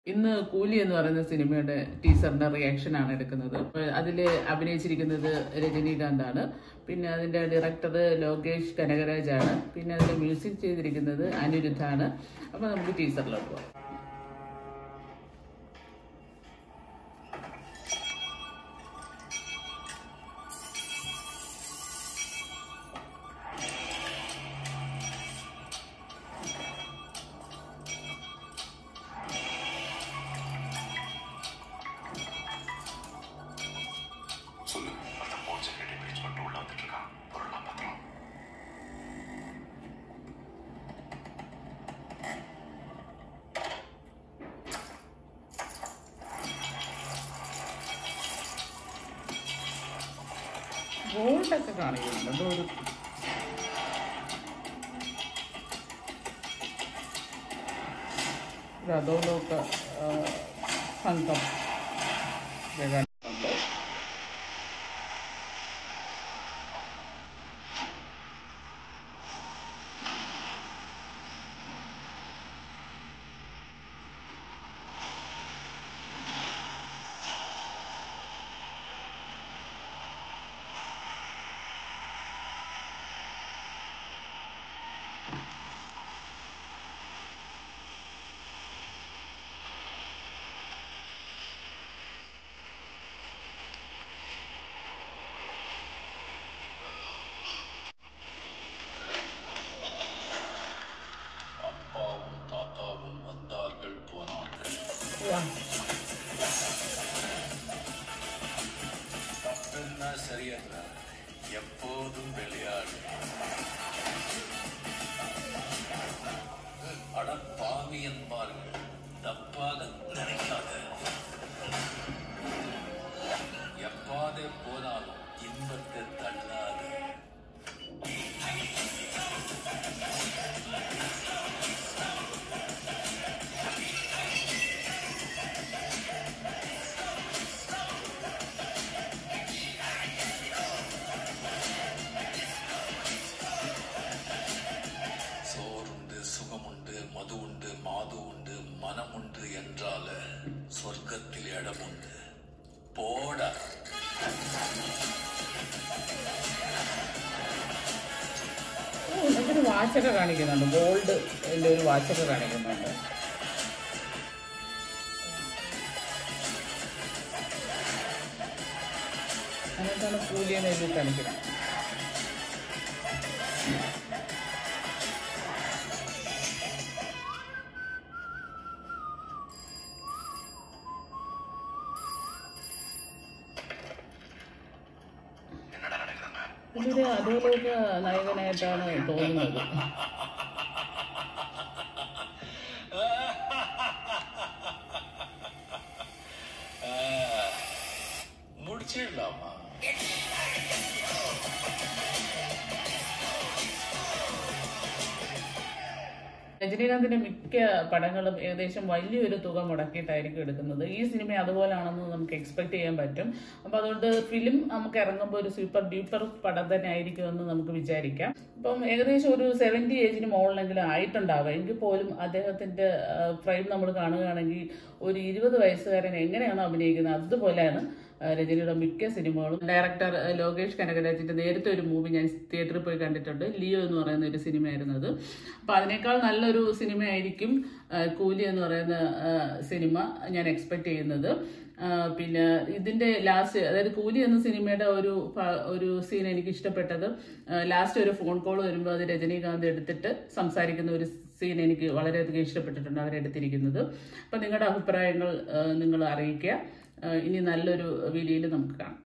ഇന്ന് കൂലി എന്ന് പറയുന്ന സിനിമയുടെ ടീസറിന്റെ റിയാക്ഷൻ ആണ് എടുക്കുന്നത് അതിൽ അഭിനയിച്ചിരിക്കുന്നത് രജനീകാന്ത് ആണ് പിന്നെ അതിന്റെ ഡയറക്ടർ ലോകേഷ് കനകരാജ് ആണ് പിന്നെ അതിന്റെ മ്യൂസിക് ചെയ്തിരിക്കുന്നത് അനിരുദ്ധാണ് അപ്പൊ നമുക്ക് ടീസറിലോട്ട് പോകാം சொல்லு அந்த போன் செக்ரட்டரி பிரீச் பண்ணிட்டு உள்ள வந்துட்டு இருக்கான் பொருள்லாம் பத்திரம் ഗോൾഡൊക്കെ കാണിക്കുന്നുണ്ട് എന്തോ ഒരു ഒരു അധോലോക ആ, സംഘം ഇത് കാണിക്കുന്നുണ്ട്. அப்பாவும் தாத்தாவும் வந்தார்கள் போனார்கள் വാ. தப்புன்னா சரியல்ல எப்போதும் விளையாடு அட பாவி என்பார்கள் தப்பாக நினைக்காத எப்பாதே போனாலும் இன்பத்தை தள்ளாது சோறுண்டு சுகமுண்டு மது உண்டு மாது உண்டு மனமுண்டு என்றால சொர்க்கத்தில் இடமுண்டு போட ഓ, ഇതിനൊരു വാച്ചൊക്കെ കാണിക്കുന്നുണ്ട് ഗോൾഡ് ഒരു വാച്ചൊക്കെ കാണിക്കുന്നുണ്ട് എന്നിട്ടാണ് കൂലിയെന്ന് എഴുതി കാണിക്കുന്നത് என்னடா நடக்குதுங்க ഇതൊരു അധോലോക നായകനായിട്ടാണ് തോന്നുന്നത് முடிச்சிடலாமா രജനീകാന്തിന്റെ മിക്ക പടങ്ങളും ഏകദേശം വലിയൊരു തുക മുടക്കിയിട്ടായിരിക്കും എടുക്കുന്നത് ഈ സിനിമ അതുപോലാണെന്ന് നമുക്ക് എക്സ്പെക്ട് ചെയ്യാൻ പറ്റും അപ്പൊ അതുകൊണ്ട് ഫിലിം നമുക്ക് ഇറങ്ങുമ്പോൾ ഒരു സൂപ്പർ ഡ്യൂപ്പർ പടം തന്നെ ആയിരിക്കുമെന്ന് നമുക്ക് വിചാരിക്കാം അപ്പം ഏകദേശം ഒരു സെവൻറ്റി ഏജിന് മുകളിലെങ്കിലും ആയിട്ടുണ്ടാവുക എങ്കിൽ പോലും അദ്ദേഹത്തിന്റെ ഫ്രെയിം നമ്മൾ കാണുകയാണെങ്കിൽ ഒരു ഇരുപത് വയസ്സുകാരൻ എങ്ങനെയാണോ അഭിനയിക്കുന്നത് അതുപോലെയാണ് ആ, രജനിയുടെ മിക്ക സിനിമകളും ഡയറക്ടർ ആ, ലോകേഷ് കനകരാജിന്റെ നേരത്തെ ഒരു മൂവി ഞാൻ തിയേറ്ററിൽ പോയി കണ്ടിട്ടുണ്ട് ലിയോ എന്ന് പറയുന്ന ഒരു സിനിമയായിരുന്നു അത് അപ്പൊ അതിനേക്കാൾ നല്ലൊരു സിനിമയായിരിക്കും ആ, കൂലി എന്ന് പറയുന്ന ആ, സിനിമ ഞാൻ എക്സ്പെക്ട് ചെയ്യുന്നത് ആ, പിന്നെ ഇതിന്റെ ലാസ്റ്റ് അതായത് കൂലി എന്ന സിനിമയുടെ ഒരു പ- ഒരു സീൻ എനിക്ക് ഇഷ്ടപ്പെട്ടത് ലാസ്റ്റ് ഒരു ഫോൺ കോൾ വരുമ്പോൾ അത് രജനീകാന്ത് എടുത്തിട്ട് സംസാരിക്കുന്ന ഒരു സീൻ എനിക്ക് വളരെയധികം ഇഷ്ടപ്പെട്ടിട്ടുണ്ട് അവരെടുത്തിരിക്കുന്നത് അപ്പം നിങ്ങളുടെ അഭിപ്രായങ്ങൾ നിങ്ങൾ അറിയിക്കുക ആ, ഇനി നല്ലൊരു വീഡിയോയിൽ നമുക്ക് കാണാം